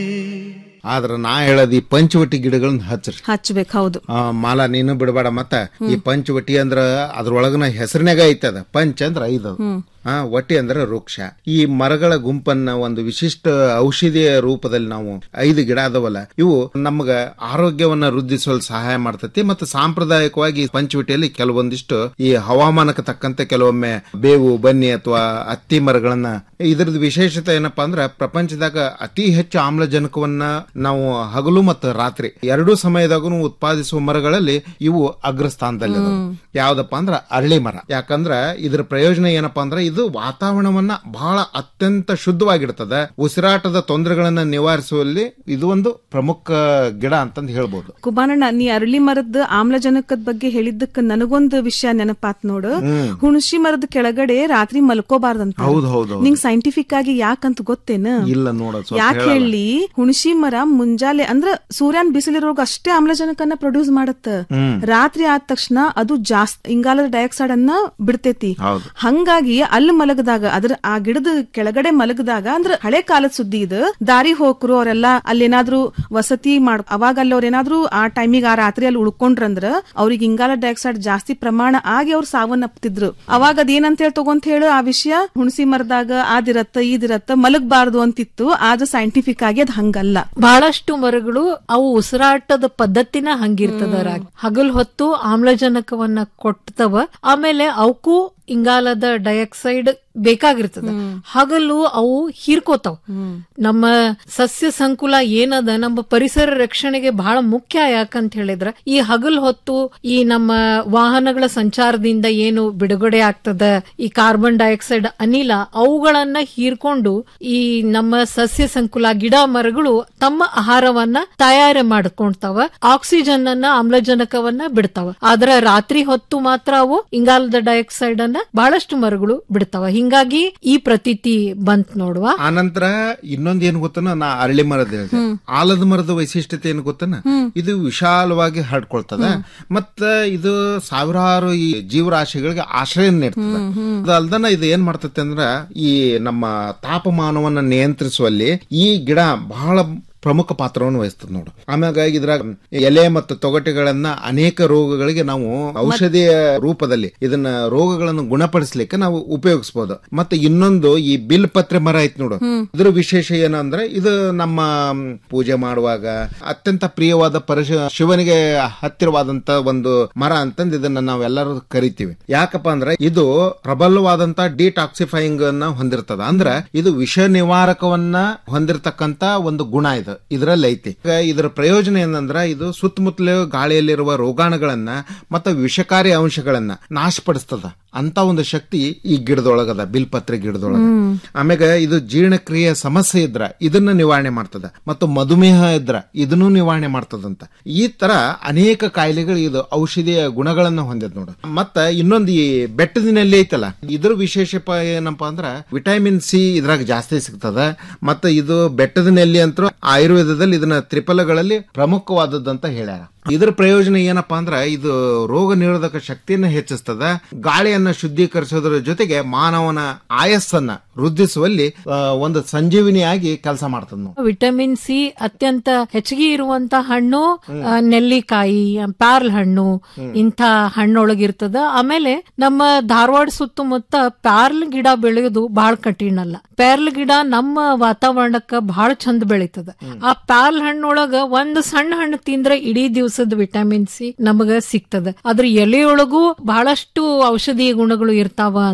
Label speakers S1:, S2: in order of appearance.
S1: ಆದ್ರ ನಾ ಹೇಳದ್ ಈ ಪಂಚವಟಿ ಗಿಡಗಳನ್ನ ಹಚ್ಚ್ರಿ
S2: ಹಚ್ಬೇಕು ಹೌದು
S1: ಆ, ಮಾಲ ನೀನು ಬಿಡಬೇಡ ಮತ್ತ ಈ ಪಂಚವಟಿ ಅಂದ್ರ ಅದ್ರೊಳಗನ ಹೆಸರಿನಾಗ ಐತದ ಪಂಚ ಅಂದ್ರ ಐದು ಆ ವಟಿ ಅಂದ್ರೆ ವೃಕ್ಷ ಈ ಮರಗಳ ಗುಂಪನ್ನ ಒಂದು ವಿಶಿಷ್ಟ ಔಷಧಿಯ ರೂಪದಲ್ಲಿ ನಾವು ಐದು ಗಿಡ ಅದಾವಲ್ಲ ಇವು ನಮ್ಗ ಆರೋಗ್ಯವನ್ನ ವೃದ್ಧಿಸಲು ಸಹಾಯ ಮಾಡ್ತತಿ ಮತ್ತು ಸಾಂಪ್ರದಾಯಿಕವಾಗಿ ಪಂಚವಟಿಯಲ್ಲಿ ಕೆಲವೊಂದಿಷ್ಟು ಈ ಹವಾಮಾನಕ್ಕೆ ತಕ್ಕಂತೆ ಕೆಲವೊಮ್ಮೆ ಬೇವು ಬನ್ನಿ ಅಥವಾ ಹತ್ತಿ ಮರಗಳನ್ನ ಇದ್ರದ್ದು ವಿಶೇಷತೆ ಏನಪ್ಪಾ ಅಂದ್ರ ಪ್ರಪಂಚದಾಗ ಅತಿ ಹೆಚ್ಚು ಆಮ್ಲಜನಕವನ್ನ ನಾವು ಹಗಲು ಮತ್ತು ರಾತ್ರಿ ಎರಡೂ ಸಮಯದಾಗೂ ಉತ್ಪಾದಿಸುವ ಮರಗಳಲ್ಲಿ ಇವು ಅಗ್ರಸ್ಥಾನದಲ್ಲಿ ಯಾವ್ದಪ್ಪ ಅಂದ್ರ ಅರಳಿ ಮರ ಯಾಕಂದ್ರ ಇದ್ರ ಪ್ರಯೋಜನ ಏನಪ್ಪಾ ಅಂದ್ರ ಇದು ವಾತಾವರಣವನ್ನ ಬಹಳ ಅತ್ಯಂತ ಶುದ್ಧವಾಗಿಡ್ತದ ಉಸಿರಾಟದ ತೊಂದರೆಗಳನ್ನ ನಿವಾರಿಸುವಲ್ಲಿ ಇದು ಒಂದು ಪ್ರಮುಖ ಗಿಡ ಅಂತಂದು ಹೇಳ್ಬೋದು
S2: ಕುಬಾನಣ್ಣ ನೀ ಅರಳಿ ಮರದ ಆಮ್ಲಜನಕದ ಬಗ್ಗೆ ಹೇಳಿದ್ದಕ್ಕ ನನಗೊಂದು ವಿಷಯ ನೆನಪಾತ್ ನೋಡು ಹುಣಸಿ ಮರದ ಕೆಳಗಡೆ ರಾತ್ರಿ ಮಲ್ಕೋಬಾರ್ದಂತ
S1: ಹೌದು ಹೌದು
S2: ನಿಂಗ್ ಸೈಂಟಿಫಿಕ್ ಆಗಿ ಯಾಕಂತ ಗೊತ್ತೇನ
S1: ಇಲ್ಲ ನೋಡ
S2: ಯಾಕೆ ಹೇಳಿ ಹುಣಸಿ ಮರ ಮುಂಜಾಲೆ ಅಂದ್ರ ಸೂರ್ಯನ್ ಬಿಸಿಲಿರೋಗ ಅಷ್ಟೇ ಆಮ್ಲಜನಕನ್ನ ಪ್ರೊಡ್ಯೂಸ್ ಮಾಡತ್ತ ರಾತ್ರಿ ಆದ ತಕ್ಷಣ ಅದು ಜಾಸ್ತಿ ಇಂಗಾಲದ ಡೈಆಕ್ಸೈಡ್ ಅನ್ನ ಬಿಡ್ತೈತಿ
S1: ಹೌದು.
S2: ಹಂಗಾಗಿ ಅಲ್ಲಿ ಮಲಗದಾಗ ಅದ್ರ ಆ ಗಿಡದ ಕೆಳಗಡೆ ಮಲಗದಾಗ ಅಂದ್ರ ಹಳೆ ಕಾಲದ ಸುದ್ದಿ ಇದು ದಾರಿ ಹೋಕ್ರು ಅವರೆಲ್ಲ ಅಲ್ಲೇನಾದ್ರೂ ವಸತಿ ಮಾಡ್ ಅವಾಗ ಅಲ್ಲಿ ಅವ್ರ ಏನಾದ್ರೂ ಆ ಟೈಮಿಗೆ ಆ ರಾತ್ರಿ ಅಲ್ಲಿ ಉಳ್ಕೊಂಡ್ರಂದ್ರ ಅವ್ರಿಗೆ ಇಂಗಾಲ ಡೈಆಕ್ಸೈಡ್ ಜಾಸ್ತಿ ಪ್ರಮಾಣ ಆಗಿ ಅವ್ರು ಸಾವನ್ನಪ್ತಿದ್ರು ಅವಾಗ ಅದೇನಂತ ಹೇಳಿ ತಗೊಂತ ಹೇಳು ಆ ವಿಷಯ ಹುಣಸಿ ಮರದಾಗ ಆದಿರತ್ತ ಈದಿರತ್ತ ಮಲಗಬಾರ್ದು ಅಂತಿತ್ತು ಆದ್ರೆ ಸೈಂಟಿಫಿಕ್ ಆಗಿ ಅದ್ ಹಂಗಲ್ಲ
S3: ಬಹಳಷ್ಟು ಮರಗಳು ಅವು ಉಸಿರಾಟದ ಪದ್ಧತಿನ ಹಂಗಿರ್ತದ ರಾಗ್. ಹಗಲ್ ಹೊತ್ತು ಆಮ್ಲಜನಕವನ್ನ ಕೊಡ್ತವ ಆಮೇಲೆ ಅವಕ್ಕೂ ಇಂಗಾಲದ ಡೈಆಕ್ಸೈಡ್ ಬೇಕಾಗಿರ್ತದ ಹಗಲು ಅವು ಹೀರ್ಕೋತಾವ ನಮ್ಮ ಸಸ್ಯ ಸಂಕುಲ ಏನದ ನಮ್ಮ ಪರಿಸರ ರಕ್ಷಣೆಗೆ ಬಹಳ ಮುಖ್ಯ ಯಾಕಂತ ಹೇಳಿದ್ರ ಈ ಹಗಲ್ ಹೊತ್ತು ಈ ನಮ್ಮ ವಾಹನಗಳ ಸಂಚಾರದಿಂದ ಏನು ಬಿಡುಗಡೆ ಆಗ್ತದ ಈ ಕಾರ್ಬನ್ ಡೈಆಕ್ಸೈಡ್ ಅನಿಲ ಅವುಗಳನ್ನ ಹೀರ್ಕೊಂಡು ಈ ನಮ್ಮ ಸಸ್ಯ ಸಂಕುಲ ಗಿಡ ಮರಗಳು ತಮ್ಮ ಆಹಾರವನ್ನ ತಯಾರಿ ಮಾಡ್ಕೊಂತಾವ ಆಕ್ಸಿಜನ್ ಅನ್ನ ಆಮ್ಲಜನಕವನ್ನ ಬಿಡ್ತಾವ ಆದ್ರ ರಾತ್ರಿ ಹೊತ್ತು ಮಾತ್ರ ಅವು ಇಂಗಾಲದ ಡೈಆಕ್ಸೈಡ್ ಅನ್ನ ಬಹಳಷ್ಟು ಮರಗಳು ಬಿಡ್ತಾವ ಹಿಂಗಾಗಿ ಈ ಪ್ರತೀತಿ ಬಂತ್ ನೋಡುವ
S1: ಆನಂತರ ಇನ್ನೊಂದ್ ಏನ್ ಗೊತ್ತನ ನಾ ಅರಳಿ ಮರದ ಹೇಳಿದೆ ಆಲದ ಮರದ ವೈಶಿಷ್ಟ್ಯತೆ ಏನು ಗೊತ್ತನ ಇದು ವಿಶಾಲವಾಗಿ ಹರಡ್ಕೊಳ್ತದ ಮತ್ತ ಇದು ಸಾವಿರಾರು ಈ ಜೀವರಾಶಿಗಳಿಗೆ ಆಶ್ರಯ ನೀಡ್ತದ ಅದು ಅಲ್ದನ ಇದು ಏನ್ ಮಾಡ್ತತೆ ಅಂದ್ರ ಈ ನಮ್ಮ ತಾಪಮಾನವನ್ನ ನಿಯಂತ್ರಿಸುವಲ್ಲಿ ಈ ಗಿಡ ಬಹಳ ಪ್ರಮುಖ ಪಾತ್ರವನ್ನು ವಹಿಸ್ತದೆ ನೋಡು ಆಮ್ಯಾಗ ಇದ್ರಾಗ ಎಲೆ ಮತ್ತು ತೊಗಟೆಗಳನ್ನ ಅನೇಕ ರೋಗಗಳಿಗೆ ನಾವು ಔಷಧಿಯ ರೂಪದಲ್ಲಿ ಇದನ್ನ ರೋಗಗಳನ್ನು ಗುಣಪಡಿಸ್ಲಿಕ್ಕೆ ನಾವು ಉಪಯೋಗಿಸಬಹುದು ಮತ್ತೆ ಇನ್ನೊಂದು ಈ ಬಿಲ್ ಪತ್ರೆ ಮರ ಐತ್ ನೋಡು ಇದ್ರ ವಿಶೇಷ ಏನಂದ್ರೆ ಇದು ನಮ್ಮ ಮ್, ಪೂಜೆ ಮಾಡುವಾಗ ಅತ್ಯಂತ ಪ್ರಿಯವಾದ ಪರಶ ಶಿವನಿಗೆ ಹತ್ತಿರವಾದಂತ ಒಂದು ಮರ ಅಂತಂದು ಇದನ್ನ ನಾವೆಲ್ಲರೂ ಕರಿತೀವಿ ಯಾಕಪ್ಪ ಅಂದ್ರೆ ಇದು ಪ್ರಬಲವಾದಂತ ಡಿಟಾಕ್ಸಿಫೈಯಿಂಗ್ ಅನ್ನ ಹೊಂದಿರ್ತದ ಅಂದ್ರ ಇದು ವಿಷ ನಿವಾರಕವನ್ನ ಹೊಂದಿರತಕ್ಕಂತ ಒಂದು ಗುಣ ಇದು ಇದರಲ್ಲಿ ಐತಿ ಈಗ ಇದರ ಪ್ರಯೋಜನ ಏನಂದ್ರ ಇದು ಸುತ್ತಮುತ್ತಲ ಗಾಳಿಯಲ್ಲಿರುವ ರೋಗಾಣುಗಳನ್ನ ಮತ್ತು ವಿಷಕಾರಿ ಅಂಶಗಳನ್ನ ನಾಶಪಡಿಸ್ತದ ಅಂತ ಒಂದು ಶಕ್ತಿ ಈ ಗಿಡದೊಳಗದ ಬಿಲ್ಪತ್ರೆ ಗಿಡದೊಳಗ ಆಮ್ಯಾಗ ಇದು ಜೀರ್ಣಕ್ರಿಯೆ ಸಮಸ್ಯೆ ಇದ್ರ ಇದನ್ನ ನಿವಾರಣೆ ಮಾಡ್ತದ ಮತ್ತು ಮಧುಮೇಹ ಇದ್ರ ಇದನ್ನು ನಿವಾರಣೆ ಮಾಡ್ತದಂತ ಈ ತರ ಅನೇಕ ಕಾಯಿಲೆಗಳು ಇದು ಔಷಧಿಯ ಗುಣಗಳನ್ನ ಹೊಂದಿದ್ ನೋಡು ಮತ್ತ ಇನ್ನೊಂದು ಈ ಬೆಟ್ಟದಿನಲ್ಲಿ ಐತಲ್ಲ ಇದ್ರ ವಿಶೇಷ ಪ- ಏನಪ್ಪಾ ಅಂದ್ರ ವಿಟಮಿನ್ ಸಿ ಇದ್ರಾಗ ಜಾಸ್ತಿ ಸಿಗ್ತದ ಮತ್ತ ಇದು ಬೆಟ್ಟದ ನೆಲ್ಲಿ ಅಂತೂ ಆಯುರ್ವೇದದಲ್ಲಿ ಇದನ್ನ ತ್ರಿಫಲಗಳಲ್ಲಿ ಪ್ರಮುಖವಾದದ್ದಂತ ಹೇಳ್ಯಾರ ಇದರ ಪ್ರಯೋಜನ ಏನಪ್ಪಾ ಅಂದ್ರ ಇದು ರೋಗ ನಿರೋಧಕ ಶಕ್ತಿಯನ್ನ ಹೆಚ್ಚಿಸ್ತದ ಗಾಳಿಯನ್ನ ಶುದ್ಧೀಕರಿಸೋದ್ರ ಜೊತೆಗೆ ಮಾನವನ ಆಯಸ್ಸನ್ನ ವೃದ್ಧಿಸುವಲ್ಲಿ ಆ, ಒಂದು ಸಂಜೀವಿನಿಯಾಗಿ ಕೆಲಸ ಮಾಡ್ತದ ನಾವು
S3: ವಿಟಮಿನ್ ಸಿ ಅತ್ಯಂತ ಹೆಚ್ಚಿಗೆ ಇರುವಂತ ಹಣ್ಣು ಆ, ನೆಲ್ಲಿಕಾಯಿ ಪ್ಯಾರ್ಲ್ ಹಣ್ಣು ಇಂಥ ಹಣ್ಣೊಳಗಿರ್ತದ ಆಮೇಲೆ ನಮ್ಮ ಧಾರವಾಡ ಸುತ್ತಮುತ್ತ ಪ್ಯಾರ್ಲ್ ಗಿಡ ಬೆಳೆಯೋದು ಬಹಳ ಕಠಿಣ ಅಲ್ಲ ಪ್ಯಾರ್ಲ್ ಗಿಡ ನಮ್ಮ ವಾತಾವರಣಕ್ಕ ಬಹಳ ಚಂದ ಬೆಳಿತದ ಆ ಪ್ಯಾರ್ಲ್ ಹಣ್ಣೊಳಗ ಒಂದ್ ಸಣ್ಣ ಹಣ್ಣು ತಿಂದ್ರೆ ಇಡೀ ದಿವಸದ ವಿಟಮಿನ್ ಸಿ ನಮಗ ಸಿಗ್ತದ ಅದ್ರ ಎಲೆಯೊಳಗೂ ಬಹಳಷ್ಟು ಔಷಧೀಯ ಗುಣಗಳು ಇರ್ತಾವ